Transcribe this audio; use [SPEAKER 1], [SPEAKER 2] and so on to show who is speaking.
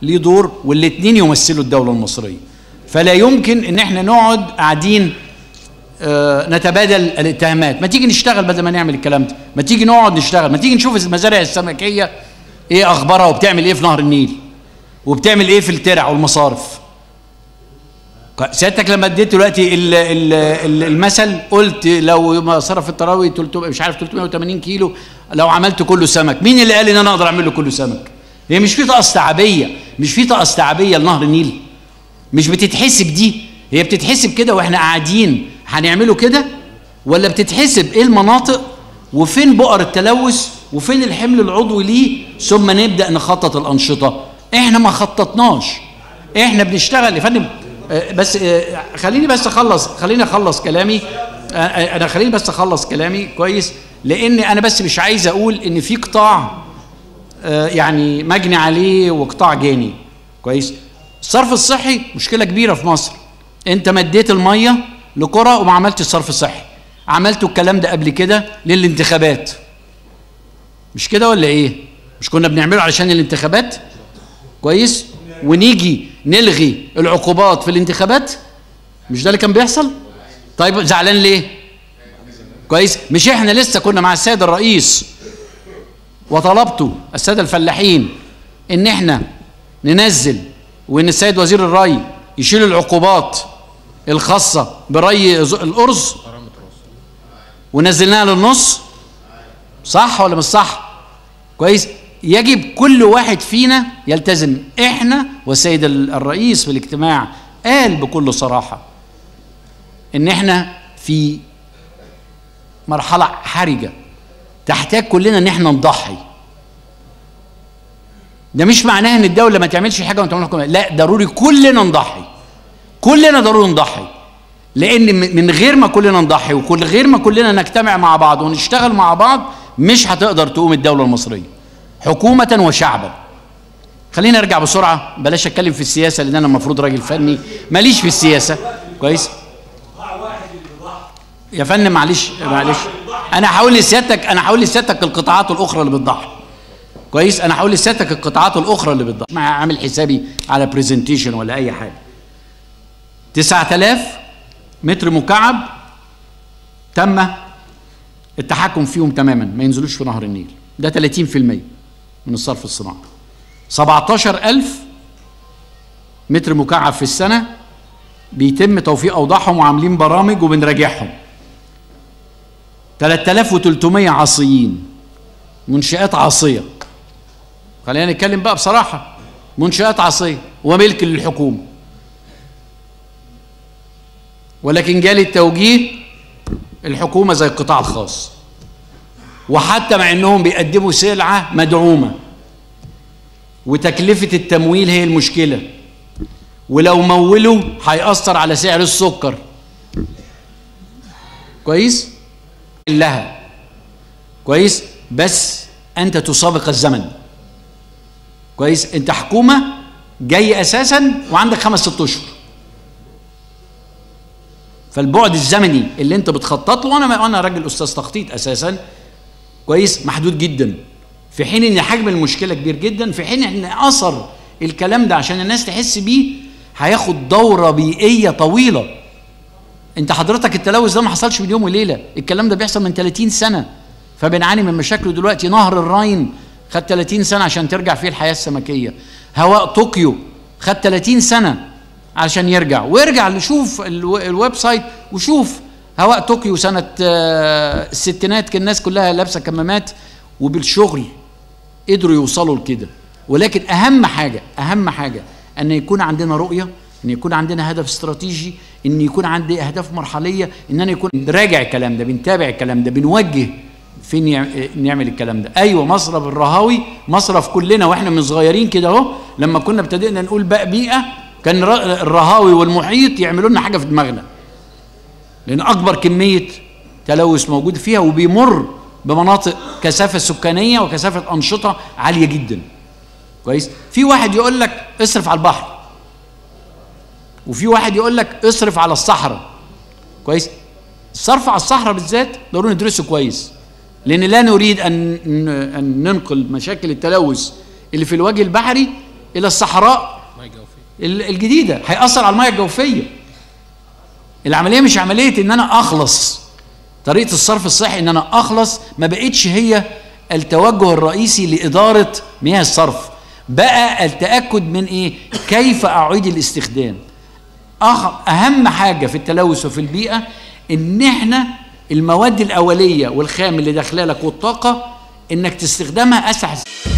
[SPEAKER 1] ليه دور والاثنين يمثلوا الدوله المصريه فلا يمكن ان احنا نقعد قاعدين آه، نتبادل الاتهامات ما تيجي نشتغل بدل ما نعمل الكلام ده ما تيجي نقعد نشتغل ما تيجي نشوف المزارع السمكيه ايه اخبارها وبتعمل ايه في نهر النيل وبتعمل ايه في الترع والمصارف سيادتك لما اديت دلوقتي ال- ال- ال- المثل قلت لو مصرف التراوي 300 مش عارف 380 كيلو لو عملت كله سمك مين اللي قال ان انا اقدر اعمل له كله سمك هي مش في طقس تعبيه مش في طقس تعبيه لنهر النيل مش بتتحسب دي هي بتتحسب كده واحنا قاعدين هنعمله كده ولا بتتحسب ايه المناطق وفين بؤر التلوث وفين الحمل العضوي ليه ثم نبدا نخطط الانشطه احنا ما خططناش احنا بنشتغل يا فندم آه، بس آه، خليني بس اخلص خليني اخلص كلامي آه، آه، انا خليني بس اخلص كلامي كويس لان انا بس مش عايز اقول ان في قطاع آه، يعني مجني عليه وقطاع جاني كويس الصرف الصحي مشكله كبيره في مصر انت مديت الميه لقرى وما عملتش الصرف الصحي عملتوا الكلام ده قبل كده للانتخابات مش كده ولا ايه مش كنا بنعمله علشان الانتخابات كويس ونيجي نلغي العقوبات في الانتخابات مش ده اللي كان بيحصل طيب زعلان ليه كويس مش احنا لسه كنا مع السيد الرئيس وطلبت الساده الفلاحين ان احنا ننزل وان السيد وزير الري يشيل العقوبات الخاصه بري ز- الارز ونزلناها للنص صح ولا مش صح كويس يجب كل واحد فينا يلتزم احنا والسيد ال- الرئيس في الاجتماع قال بكل صراحه ان احنا في مرحله حرجه تحتاج كلنا ان احنا نضحي ده مش معناه ان الدوله ما تعملش حاجه وانت تعمل حكومة. لا ضروري كلنا نضحي كلنا ضروري نضحي لان م- من غير ما كلنا نضحي وكل غير ما كلنا نجتمع مع بعض ونشتغل مع بعض مش هتقدر تقوم الدوله المصريه حكومه وشعبا خلينا ارجع بسرعه بلاش اتكلم في السياسه لان انا المفروض راجل فني ماليش في السياسه كويس يا فندم معلش معلش انا هقول لسيادتك انا هقول لسيادتك القطاعات الاخرى اللي بتضحي كويس انا هقول لسيادتك القطاعات الاخرى اللي بتضحي مع عامل حسابي على برزنتيشن ولا اي حاجه 9000 متر مكعب تم التحكم فيهم تماما ما ينزلوش في نهر النيل ده 30% من الصرف الصناعي 17000 متر مكعب في السنه بيتم توفيق اوضاعهم وعاملين برامج وبنراجعهم 3300 عاصيين منشآت عاصية خلينا نتكلم بقى بصراحة منشآت عاصية وملك للحكومة ولكن جالي التوجيه الحكومة زي القطاع الخاص وحتى مع انهم بيقدموا سلعة مدعومة وتكلفة التمويل هي المشكلة ولو مولوا هيأثر على سعر السكر كويس لها كويس بس انت تسابق الزمن كويس انت حكومه جاي اساسا وعندك خمس ست اشهر فالبعد الزمني اللي انت بتخطط له وانا انا راجل استاذ تخطيط اساسا كويس محدود جدا في حين ان حجم المشكله كبير جدا في حين ان اثر الكلام ده عشان الناس تحس بيه هياخد دوره بيئيه طويله انت حضرتك التلوث ده ما حصلش من يوم وليله الكلام ده بيحصل من 30 سنه فبنعاني من مشاكله دلوقتي نهر الراين خد 30 سنه عشان ترجع فيه الحياه السمكيه هواء طوكيو خد 30 سنه عشان يرجع وارجع لشوف الو- الويب سايت وشوف هواء طوكيو سنه آه، الستينات كان الناس كلها لابسه كمامات وبالشغل قدروا يوصلوا لكده ولكن اهم حاجه اهم حاجه ان يكون عندنا رؤيه ان يكون عندنا هدف استراتيجي ان يكون عندي اهداف مرحليه ان انا يكون راجع الكلام ده بنتابع الكلام ده بنوجه فين يع- نعمل الكلام ده ايوه مصرف الرهاوي مصرف كلنا واحنا من صغيرين كده اهو لما كنا ابتدينا نقول بقى بيئه كان ر- الرهاوي والمحيط يعملوا لنا حاجه في دماغنا لان اكبر كميه تلوث موجود فيها وبيمر بمناطق كثافه سكانيه وكثافه انشطه عاليه جدا كويس في واحد يقول لك اصرف على البحر وفي واحد يقول لك اصرف على الصحراء كويس الصرف على الصحراء بالذات ضروري ندرسه كويس لان لا نريد ان ان ننقل مشاكل التلوث اللي في الوجه البحري الى الصحراء ال- الجديده هيأثر على الميه الجوفيه العمليه مش عمليه ان انا اخلص طريقه الصرف الصحي ان انا اخلص ما بقتش هي التوجه الرئيسي لاداره مياه الصرف بقى التاكد من ايه كيف اعيد الاستخدام أخ... اهم حاجه في التلوث وفي البيئه ان احنا المواد الاوليه والخام اللي داخله لك والطاقه انك تستخدمها اسهل